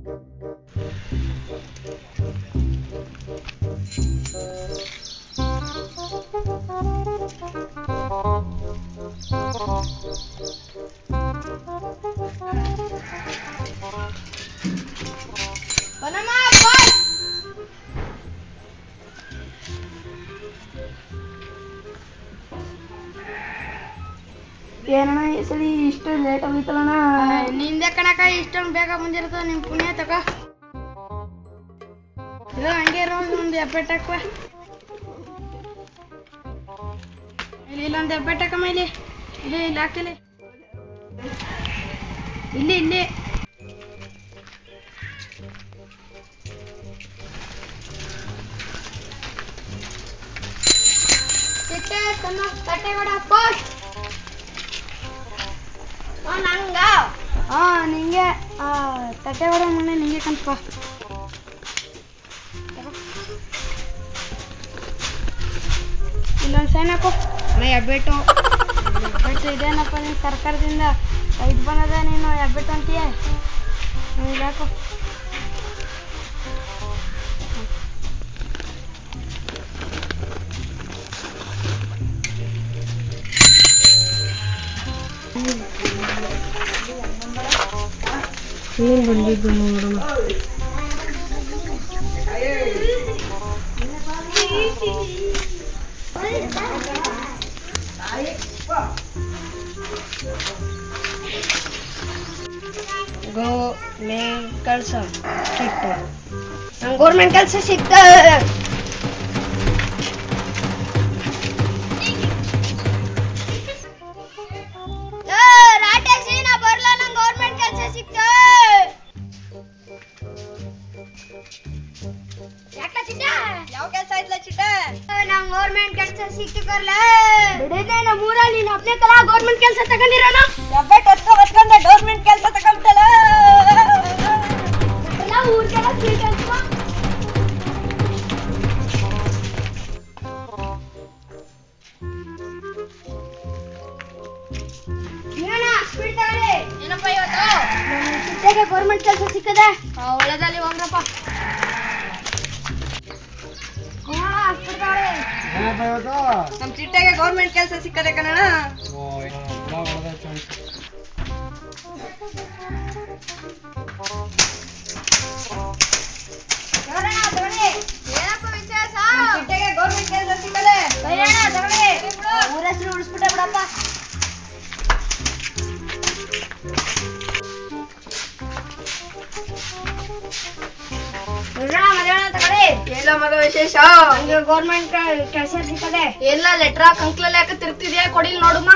ಏನಣ್ಣ ಈ ಸಲ ಇಷ್ಟು ಲೇಟ್ ಆಗಿತ್ತಲ್ಲಣ್ಣ ನಿಂದೆ ಕಣಕ ಇಷ್ಟೊಂದು ಬೇಗ ಬಂದಿರ್ತದ ನಿಮ್ ಪುಣ್ಯ ತಕ ಇದು ಹಂಗೆ ಇರೋ ಒಂದು ಎಬ್ಬೆಟ್ ಹಾಕುವ ಇಲ್ಲಿ ಇಲ್ಲೊಂದು ಎಬ್ಬೆಟ್ ಹಾಕಮ್ಮ ಇಲ್ಲಿ ಇಲ್ಲಿ ಇಲ್ಲಿ ಹಾಕಿಲಿ ಇಲ್ಲಿ ಇಲ್ಲಿ ಚಿಟ್ಟೆ ತನ್ನ ತಟ್ಟೆ ಕೂಡ ಪೋಸ್ಟ್ ನಂಗ ಹಾ ನಿಂಗೆ ಆ ತಟ್ಟೆ ವಡೆ ಮನೆ ನಿಂಗೆ ಕನ್ಸ್ಕೋ ಇಲ್ಲೊಂದು ಸೈನ್ ಹಾಕು ಮೈ ಹೆಬ್ಬೆಟ್ಟು ಹೆಬ್ಬೆಟ್ಟು ಇದೇನಪ್ಪ ನೀನು ಸರ್ಕಾರದಿಂದ ಇದು ಬಂದದ ನೀನು ಹೆಬ್ಬೆಟ್ಟು ಅಂತೀಯ ಇದು ಹಾಕು ನೀನು ಬಂದಿದ್ದು ನೋಡೋಣ ಗೌರ್ಮೆಂಟ್ ಕೆಲಸ ಸಿಕ್ತು ನಂಗೆ ಗೌರ್ಮೆಂಟ್ ಕೆಲಸ ಸಿಕ್ತ ರಾಟೇಶಿ ನಾ ಬರ್ಲ ನಂಗೆ ಗೌರ್ಮೆಂಟ್ ಕೆಲಸ ಸಿಕ್ತ ಯಾಕ ಚಿಟ್ಟ ಯಾವ ಕೆಲಸ ಆಯ್ತಲ್ಲ ಚಿಟ್ಟ ನಂಗೆ ಗೌರ್ಮೆಂಟ್ ಕೆಲಸ ಸಿಕ್ತು ಕರ್ಲ ಬಿಡದೆ ನಮ್ಮ ಊರಲ್ಲಿ ನೀನು ಅಪ್ನೇ ತರ ಗೌರ್ಮೆಂಟ್ ಕೆಲಸ ತಗೊಂಡಿರೋಣ ಹೆಬ್ಬೆಟ್ ಹೊತ್ಕೊ ಹೊತ್ಕೊಂಡ ಗೌರ್ಮೆಂಟ್ ಕೆಲಸ ತಗೊಂತಲ್ಲ ಎಲ್ಲ ಊರ್ಗೆಲ್ಲ ಸೀಟ್ ಅನ್ಕೋ ಏನಪ್ಪ ಇವತ್ತು ಚಿಟ್ಟೆಗೆ ಗೌರ್ಮೆಂಟ್ ಕೆಲಸ ಸಿಕ್ಕದೆ ಒಳ್ಳೆದಲ್ಲಿ ಹೋಗ್ರಪ್ಪ ನಮ್ ಚಿಟ್ಟೆಗೆ ಗೌರ್ಮೆಂಟ್ ಕೆಲಸ ಸಿಕ್ಕದೆ ಕಣಣ ಏನಪ್ಪ ವಿಶೇಷ ಚಿಟ್ಟೆಗೆ ಗೌರ್ಮೆಂಟ್ ಕೆಲಸ ಸಿಕ್ಕದೆ ಊರ ಹೆಸರು ಉಳಿಸ್ಬಿಟ್ಟೆ ಬಿಡಪ್ಪ ಎಲ್ಲ ಮಗ ವಿಶೇಷ ಗೌರ್ಮೆಂಟ್ ಕೆಲಸ ಸಿಕ್ಕದೆ ಎಲ್ಲ ಲೆಟ್ರ ಕಂಕ್ಲಲ್ಲಿ ಯಾಕೆ ತಿರ್ಗ್ತಿದ್ಯಾ ಕೊಡಿಲ್ ನೋಡುಮ್ಮ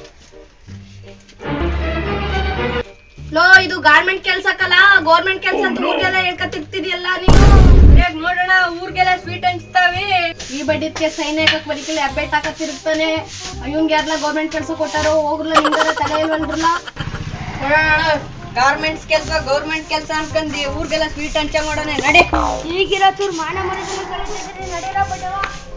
ಲೋ ಇದು ಗಾರ್ಮೆಂಟ್ ಕೆಲ್ಸಕ್ಕಲ್ಲ ಗೌರ್ಮೆಂಟ್ ಕೆಲ್ಸ ಊರ್ಗೆಲ್ಲ ಹೇಳ್ಕ ತಿರ್ಗ್ತಿದ್ಯಲ್ಲ ನೀನು ಹೇಗ್ ನೋಡೋಣ ಊರ್ಗೆಲ್ಲ ಸ್ವೀಟ್ ಹಂಚ್ತಾವೆ ಈ ಬಡ್ಡಿದ್ಕೆ ಸೈನ್ ಹಾಕಕ್ ಬರೀಕಿಲ್ಲ ಹೆಬ್ಬೆಟ್ ಹಾಕಕ್ ತಿರುಗ್ತಾನೆ ಇವಂಗೆ ಯಾರಲ್ಲ ಗೌರ್ಮೆಂಟ್ ಕೆಲ್ಸ ಕೊಟ್ಟಾರೋ ಹೋಗ್ರಲ್ಲ ನಿಮ್ಗಾರ ತಲೆ ಇಲ್ವನ್ರಲ್ಲ ಗಾರ್ಮೆಂಟ್ಸ್ ಕೆಲ್ಸ ಗೌರ್ಮೆಂಟ್ ಕೆಲ್ಸ ಅನ್ಕಂದಿ ಊರ್ಗೆಲ್ಲ ಸ್ವೀಟ್ ಹಂಚ ಮಾಡೋಣ ನಡಿ ಈಗಿರೋ ಚೂರು ಮಾನ ಮರ್ಯಾದೆ ಕಳಿಸಿದ್ರೆ ನಡೆಯಲ್ಲ ಬಿಡವ